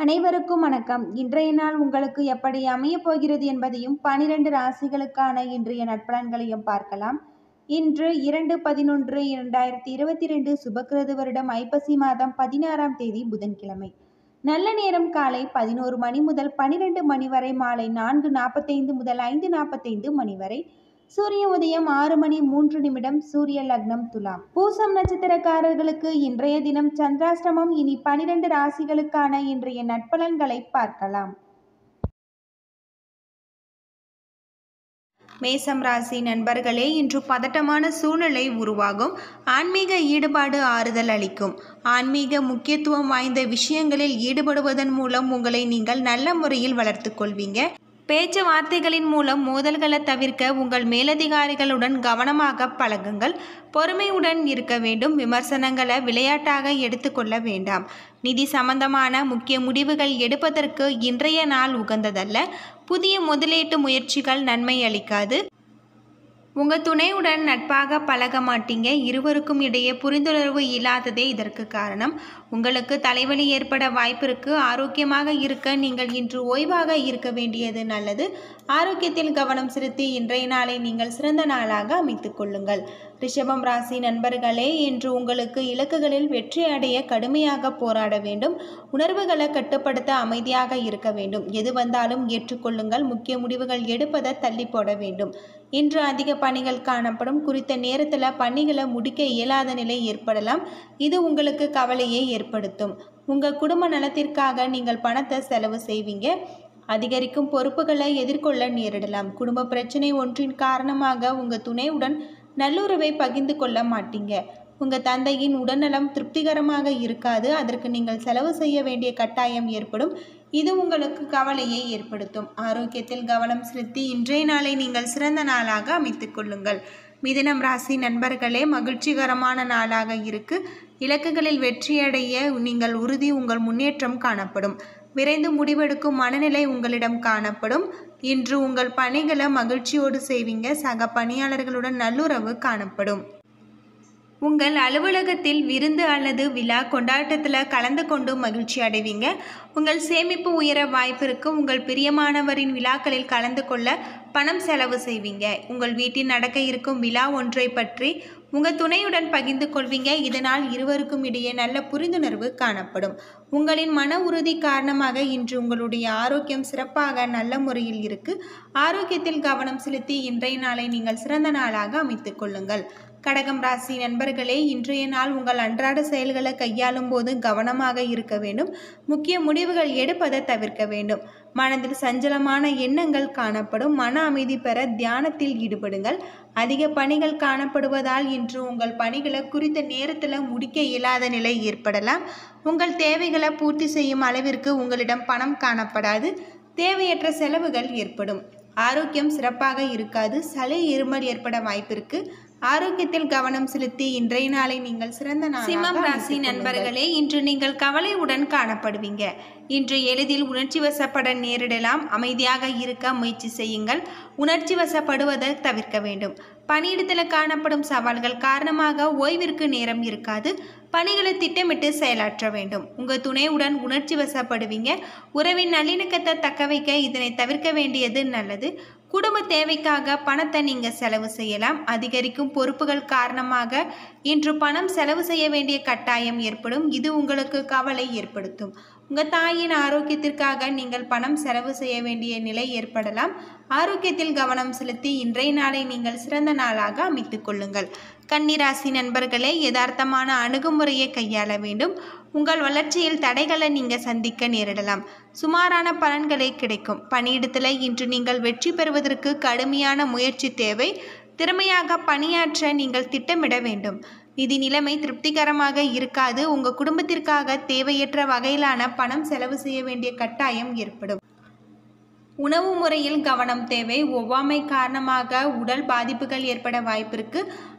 அனைவருக்கும் வணக்கம் இன்றைய நாள் உங்களுக்கு எப்படி அமையப் போகிறது என்பதையும் பனிரெண்டு ராசிகளுக்கான இன்றைய நட்பலன்களையும் பார்க்கலாம் இன்று இரண்டு பதினொன்று இரண்டாயிரத்தி இருபத்தி ரெண்டு சுபக்கிருது வருடம் ஐப்பசி மாதம் பதினாறாம் தேதி புதன்கிழமை நல்ல நேரம் காலை பதினோரு மணி முதல் பனிரெண்டு மணி வரை மாலை நான்கு நாற்பத்தைந்து முதல் ஐந்து நாற்பத்தைந்து மணி வரை சூரிய உதயம் ஆறு மணி மூன்று நிமிடம் சூரிய லக்னம் துலாம் பூசம் நட்சத்திரக்காரர்களுக்கு இன்றைய தினம் சந்திராஷ்டமம் இனி பனிரெண்டு ராசிகளுக்கான இன்றைய நட்பலன்களை பார்க்கலாம் மேசம் ராசி நண்பர்களே இன்று பதட்டமான சூழ்நிலை உருவாகும் ஆன்மீக ஈடுபாடு ஆறுதல் அளிக்கும் ஆன்மீக முக்கியத்துவம் வாய்ந்த விஷயங்களில் ஈடுபடுவதன் மூலம் உங்களை நீங்கள் நல்ல முறையில் வளர்த்து கொள்வீங்க பேச்சுவார்த்தைகளின் மூலம் மோதல்களை தவிர்க்க உங்கள் மேலதிகாரிகளுடன் கவனமாக பழகுங்கள் பொறுமையுடன் இருக்க வேண்டும் விமர்சனங்களை விளையாட்டாக எடுத்துக்கொள்ள வேண்டாம் நிதி சம்பந்தமான முக்கிய முடிவுகள் எடுப்பதற்கு இன்றைய நாள் உகந்ததல்ல புதிய முதலீட்டு முயற்சிகள் நன்மை அளிக்காது உங்கள் துணையுடன் நட்பாக பழக மாட்டீங்க இருவருக்கும் இடையே புரிந்துணர்வு இல்லாததே இதற்கு காரணம் உங்களுக்கு தலைவலி ஏற்பட வாய்ப்பிருக்கு ஆரோக்கியமாக இருக்க நீங்கள் இன்று ஓய்வாக இருக்க வேண்டியது நல்லது ஆரோக்கியத்தில் கவனம் செலுத்தி இன்றைய நாளை நீங்கள் சிறந்த நாளாக அமைத்துக் கொள்ளுங்கள் ரிஷபம் ராசி நண்பர்களே இன்று உங்களுக்கு இலக்குகளில் வெற்றி அடைய கடுமையாக போராட வேண்டும் உணர்வுகளை கட்டுப்படுத்த அமைதியாக இருக்க வேண்டும் எது வந்தாலும் ஏற்றுக்கொள்ளுங்கள் முக்கிய முடிவுகள் எடுப்பதை தள்ளி போட வேண்டும் இன்று அதிக பணிகள் காணப்படும் குறித்த நேரத்தில் பணிகளை முடிக்க இயலாத நிலை ஏற்படலாம் இது உங்களுக்கு கவலையை ஏற்படுத்தும் உங்கள் குடும்ப நலத்திற்காக நீங்கள் பணத்தை செலவு செய்வீங்க அதிகரிக்கும் பொறுப்புகளை எதிர்கொள்ள நேரிடலாம் குடும்ப பிரச்சனை ஒன்றின் காரணமாக உங்கள் துணையுடன் நல்லுறவை பகிர்ந்து கொள்ள மாட்டீங்க உங்கள் தந்தையின் உடல்நலம் திருப்திகரமாக இருக்காது அதற்கு நீங்கள் செலவு செய்ய வேண்டிய கட்டாயம் ஏற்படும் இது உங்களுக்கு கவலையை ஏற்படுத்தும் ஆரோக்கியத்தில் கவனம் செலுத்தி இன்றைய நாளை நீங்கள் சிறந்த நாளாக அமைத்துக் கொள்ளுங்கள் மிதினம் ராசி நண்பர்களே மகிழ்ச்சிகரமான நாளாக இருக்கு இலக்குகளில் வெற்றியடைய நீங்கள் உறுதி உங்கள் முன்னேற்றம் காணப்படும் விரைந்து முடிவெடுக்கும் மனநிலை உங்களிடம் காணப்படும் இன்று உங்கள் பணிகளை மகிழ்ச்சியோடு செய்வீங்க சக பணியாளர்களுடன் நல்லுறவு காணப்படும் உங்கள் அலுவலகத்தில் விருந்து அல்லது விழா கொண்டாட்டத்தில் கலந்து கொண்டு மகிழ்ச்சி அடைவீங்க உங்கள் சேமிப்பு உயர வாய்ப்பிற்கு உங்கள் பிரியமானவரின் விழாக்களில் கலந்து கொள்ள பணம் செலவு செய்வீங்க உங்கள் வீட்டில் நடக்க இருக்கும் விழா ஒன்றை பற்றி உங்கள் துணையுடன் பகிர்ந்து கொள்வீங்க இதனால் இருவருக்கும் இடையே நல்ல புரிந்துணர்வு காணப்படும் உங்களின் மன உறுதி காரணமாக இன்று உங்களுடைய ஆரோக்கியம் சிறப்பாக நல்ல முறையில் இருக்கு ஆரோக்கியத்தில் கவனம் செலுத்தி இன்றைய நாளை நீங்கள் சிறந்த நாளாக அமைத்துக் கொள்ளுங்கள் கடகம் ராசி நண்பர்களே இன்றைய நாள் உங்கள் அன்றாட செயல்களை கையாளும் போது கவனமாக இருக்க வேண்டும் முக்கிய முடிவுகள் எடுப்பதை தவிர்க்க வேண்டும் மனதில் சஞ்சலமான எண்ணங்கள் காணப்படும் மன அமைதி பெற தியானத்தில் ஈடுபடுங்கள் அதிக பணிகள் காணப்படுவதால் இன்று உங்கள் பணிகளை குறித்த நேரத்தில் முடிக்க இயலாத நிலை ஏற்படலாம் உங்கள் தேவைகளை பூர்த்தி செய்யும் அளவிற்கு உங்களிடம் பணம் காணப்படாது தேவையற்ற செலவுகள் ஏற்படும் ஆரோக்கியம் சிறப்பாக இருக்காது சளி இருமல் ஏற்பட வாய்ப்பிருக்கு ஆரோக்கியத்தில் கவனம் செலுத்தி இன்றைய நாளை நீங்கள் சிறந்த சிம்மம் ராசி நண்பர்களே இன்று நீங்கள் கவலையுடன் காணப்படுவீங்க இன்று எளிதில் உணர்ச்சி வசப்பட நேரிடலாம் அமைதியாக இருக்க முயற்சி செய்யுங்கள் உணர்ச்சி வசப்படுவதை தவிர்க்க வேண்டும் பணியிடத்தில் காணப்படும் சவால்கள் காரணமாக ஓய்விற்கு நேரம் இருக்காது பணிகளை திட்டமிட்டு செயலாற்ற வேண்டும் உங்கள் துணையுடன் உணர்ச்சி வசப்படுவீங்க உறவின் நல்லிணக்கத்தை தக்க வைக்க இதனை தவிர்க்க வேண்டியது நல்லது குடும்ப தேவைக்காக பணத்தை நீங்கள் செலவு செய்யலாம் அதிகரிக்கும் பொறுப்புகள் காரணமாக இன்று பணம் செலவு செய்ய வேண்டிய கட்டாயம் ஏற்படும் இது உங்களுக்கு கவலை ஏற்படுத்தும் உங்கள் தாயின் ஆரோக்கியத்திற்காக நீங்கள் பணம் செலவு செய்ய வேண்டிய நிலை ஏற்படலாம் ஆரோக்கியத்தில் கவனம் செலுத்தி இன்றைய நாளை நீங்கள் சிறந்த நாளாக அமைத்துக் கொள்ளுங்கள் கன்னிராசி நண்பர்களே யதார்த்தமான அணுகுமுறையை கையாள வேண்டும் உங்கள் வளர்ச்சியில் தடைகளை நீங்கள் சந்திக்க நேரிடலாம் சுமாரான பலன்களே கிடைக்கும் பணியிடத்தில் இன்று நீங்கள் வெற்றி பெறுவதற்கு கடுமையான முயற்சி தேவை திறமையாக பணியாற்ற நீங்கள் திட்டமிட வேண்டும் நிதி நிலைமை திருப்திகரமாக இருக்காது உங்கள் குடும்பத்திற்காக தேவையற்ற வகையிலான பணம் செலவு செய்ய வேண்டிய கட்டாயம் ஏற்படும் உணவு முறையில் கவனம் தேவை ஒவ்வாமை காரணமாக உடல் பாதிப்புகள் ஏற்பட வாய்ப்பிருக்கு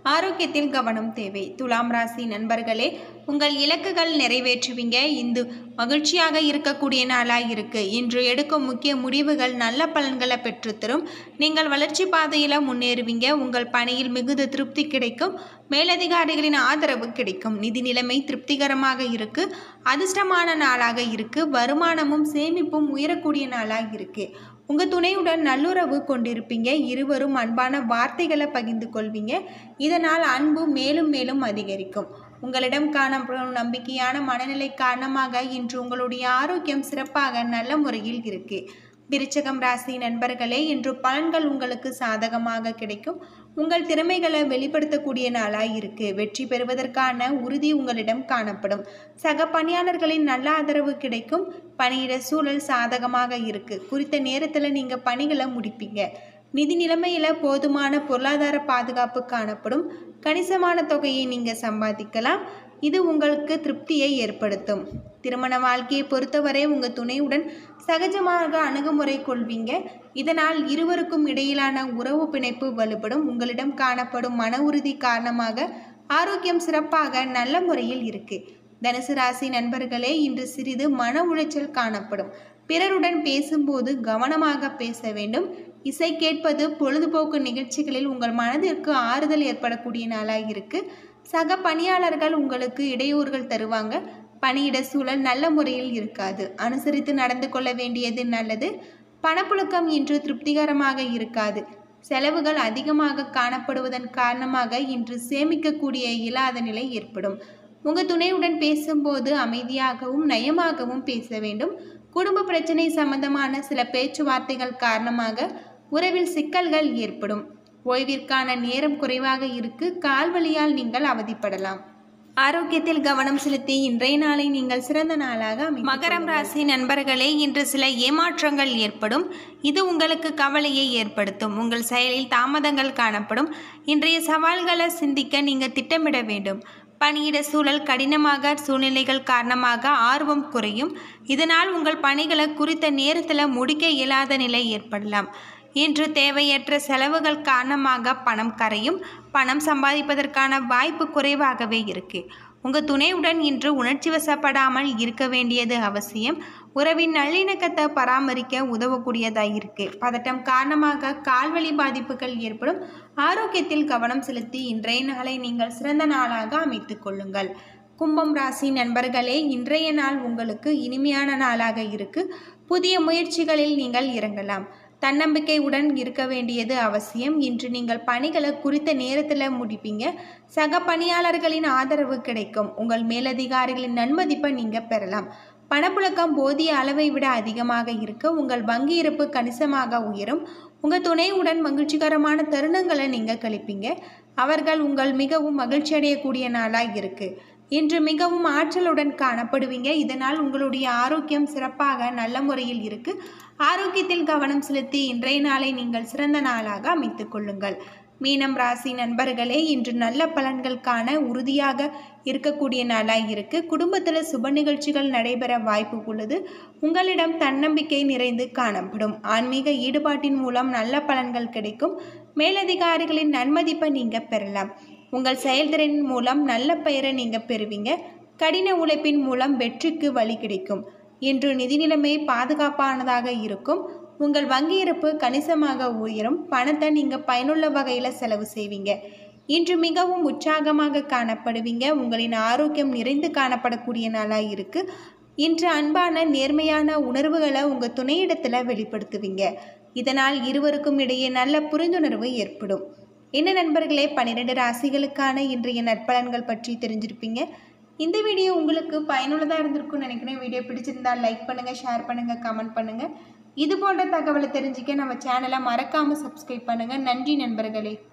ஆரோக்கியத்தில் கவனம் தேவை துலாம் ராசி நண்பர்களே உங்கள் இலக்குகள் நிறைவேற்றுவீங்க இந்து மகிழ்ச்சியாக இருக்கக்கூடிய நாளாக இருக்கு இன்று எடுக்கும் முக்கிய முடிவுகள் நல்ல பலன்களை பெற்றுத்தரும் நீங்கள் வளர்ச்சி பாதையில் முன்னேறுவீங்க உங்கள் பணியில் மிகுந்த திருப்தி கிடைக்கும் மேலதிகாரிகளின் ஆதரவு கிடைக்கும் நிதி நிலைமை திருப்திகரமாக இருக்கு அதிர்ஷ்டமான நாளாக இருக்கு வருமானமும் சேமிப்பும் உயரக்கூடிய நாளாக இருக்கு உங்கள் துணையுடன் நல்லுறவு கொண்டிருப்பீங்க இருவரும் அன்பான வார்த்தைகளை பகிர்ந்து கொள்வீங்க இதனால் அன்பு மேலும் மேலும் அதிகரிக்கும் உங்களிடம் காணப்படும் நம்பிக்கையான மனநிலை காரணமாக இன்று உங்களுடைய ஆரோக்கியம் சிறப்பாக நல்ல முறையில் இருக்கு விருச்சகம் ராசி நண்பர்களே இன்று பலன்கள் உங்களுக்கு சாதகமாக கிடைக்கும் உங்கள் திறமைகளை வெளிப்படுத்தக்கூடிய நாளாக இருக்கு வெற்றி பெறுவதற்கான உறுதி உங்களிடம் காணப்படும் சக பணியாளர்களின் நல்ல ஆதரவு கிடைக்கும் பணியிட சூழல் சாதகமாக இருக்கு குறித்த நேரத்தில் நீங்கள் பணிகளை முடிப்பீங்க நிதி நிலைமையில் போதுமான பொருளாதார பாதுகாப்பு காணப்படும் கணிசமான தொகையை நீங்கள் சம்பாதிக்கலாம் இது உங்களுக்கு திருப்தியை ஏற்படுத்தும் திருமண வாழ்க்கையை பொறுத்தவரை உங்கள் துணையுடன் சகஜமாக அணுகுமுறை கொள்வீங்க இதனால் இருவருக்கும் இடையிலான உறவு பிணைப்பு வலுப்படும் உங்களிடம் காணப்படும் மன உறுதி காரணமாக ஆரோக்கியம் சிறப்பாக நல்ல முறையில் இருக்கு தனுசு ராசி நண்பர்களே இன்று சிறிது மன உளைச்சல் காணப்படும் பிறருடன் பேசும்போது கவனமாக பேச வேண்டும் இசை கேட்பது பொழுதுபோக்கு நிகழ்ச்சிகளில் உங்கள் மனதிற்கு ஆறுதல் ஏற்படக்கூடிய நாளாக இருக்கு சக பணியாளர்கள் உங்களுக்கு இடையூறுகள் தருவாங்க பணியிட சூழல் நல்ல முறையில் இருக்காது அனுசரித்து நடந்து கொள்ள வேண்டியது நல்லது பணப்புழக்கம் இன்று திருப்திகரமாக இருக்காது செலவுகள் அதிகமாக காணப்படுவதன் காரணமாக இன்று சேமிக்கக்கூடிய இயலாத நிலை ஏற்படும் உங்கள் துணையுடன் பேசும்போது அமைதியாகவும் நயமாகவும் பேச வேண்டும் குடும்ப பிரச்சனை சம்பந்தமான சில பேச்சுவார்த்தைகள் காரணமாக உறவில் சிக்கல்கள் ஏற்படும் ஓய்விற்கான நேரம் குறைவாக இருக்கு கால்வலியால் நீங்கள் அவதிப்படலாம் ஆரோக்கியத்தில் கவனம் செலுத்தி இன்றைய நாளை நீங்கள் சிறந்த நாளாக மகரம் ராசி நண்பர்களே இன்று சில ஏமாற்றங்கள் ஏற்படும் இது உங்களுக்கு கவலையை ஏற்படுத்தும் உங்கள் செயலில் தாமதங்கள் காணப்படும் இன்றைய சவால்களை சிந்திக்க நீங்கள் திட்டமிட வேண்டும் பணியிட சூழல் கடினமாக சூழ்நிலைகள் காரணமாக ஆர்வம் குறையும் இதனால் உங்கள் பணிகளை குறித்த நேரத்தில் முடிக்க இயலாத நிலை ஏற்படலாம் இன்று தேவையற்ற செலவுகள் காரணமாக பணம் கரையும் பணம் சம்பாதிப்பதற்கான வாய்ப்பு குறைவாகவே இருக்கு உங்கள் துணையுடன் இன்று உணர்ச்சி வசப்படாமல் இருக்க வேண்டியது அவசியம் உறவின் நல்லிணக்கத்தை பராமரிக்க உதவக்கூடியதாக இருக்கு பதட்டம் காரணமாக கால்வலி பாதிப்புகள் ஏற்படும் ஆரோக்கியத்தில் கவனம் செலுத்தி இன்றைய நாளை நீங்கள் சிறந்த நாளாக அமைத்துக் கொள்ளுங்கள் கும்பம் ராசி நண்பர்களே இன்றைய நாள் உங்களுக்கு இனிமையான நாளாக இருக்கு புதிய முயற்சிகளில் நீங்கள் இறங்கலாம் தன்னம்பிக்கையுடன் இருக்க வேண்டியது அவசியம் இன்று நீங்கள் பணிகளை குறித்த நேரத்தில் முடிப்பீங்க சக பணியாளர்களின் ஆதரவு கிடைக்கும் உங்கள் மேலதிகாரிகளின் நன்மதிப்பை நீங்கள் பெறலாம் பணப்புழக்கம் போதிய அளவை விட அதிகமாக இருக்க உங்கள் வங்கி இருப்பு கணிசமாக உயரும் உங்கள் துணையுடன் மகிழ்ச்சிகரமான தருணங்களை நீங்கள் கழிப்பீங்க அவர்கள் உங்கள் மிகவும் மகிழ்ச்சி அடையக்கூடிய நாளாக இருக்குது இன்று மிகவும் ஆற்றலுடன் காணப்படுவீங்க இதனால் உங்களுடைய ஆரோக்கியம் சிறப்பாக நல்ல முறையில் இருக்கு ஆரோக்கியத்தில் கவனம் செலுத்தி இன்றைய நாளை நீங்கள் சிறந்த நாளாக அமைத்துக் கொள்ளுங்கள் மீனம் ராசி நண்பர்களே இன்று நல்ல பலன்கள் காண உறுதியாக இருக்கக்கூடிய நாளாக இருக்கு குடும்பத்தில் சுப நிகழ்ச்சிகள் நடைபெற வாய்ப்பு உள்ளது உங்களிடம் தன்னம்பிக்கை நிறைந்து காணப்படும் ஆன்மீக ஈடுபாட்டின் மூலம் நல்ல பலன்கள் கிடைக்கும் மேலதிகாரிகளின் நன்மதிப்பை நீங்கள் பெறலாம் உங்கள் செயல்திறனின் மூலம் நல்ல பெயரை நீங்கள் பெறுவீங்க கடின உழைப்பின் மூலம் வெற்றிக்கு வழி கிடைக்கும் இன்று நிதி நிலைமை பாதுகாப்பானதாக இருக்கும் உங்கள் வங்கி இருப்பு கணிசமாக உயரும் பணத்தை நீங்கள் பயனுள்ள வகையில் செலவு செய்வீங்க இன்று மிகவும் உற்சாகமாக காணப்படுவீங்க உங்களின் ஆரோக்கியம் நிறைந்து காணப்படக்கூடிய நாளாக இருக்கு இன்று அன்பான நேர்மையான உணர்வுகளை உங்கள் துணையிடத்தில் வெளிப்படுத்துவீங்க இதனால் இருவருக்கும் இடையே நல்ல புரிந்துணர்வு ஏற்படும் என்ன நண்பர்களே பன்னிரெண்டு ராசிகளுக்கான இன்றைய நற்பலன்கள் பற்றி தெரிஞ்சிருப்பீங்க இந்த வீடியோ உங்களுக்கு பயனுள்ளதாக இருந்திருக்கும்னு நினைக்கிறேன் வீடியோ பிடிச்சிருந்தா லைக் பண்ணுங்கள் ஷேர் பண்ணுங்கள் கமெண்ட் பண்ணுங்கள் இது போன்ற தகவலை தெரிஞ்சுக்க நம்ம சேனலை மறக்காமல் சப்ஸ்கிரைப் பண்ணுங்கள் நன்றி நண்பர்களே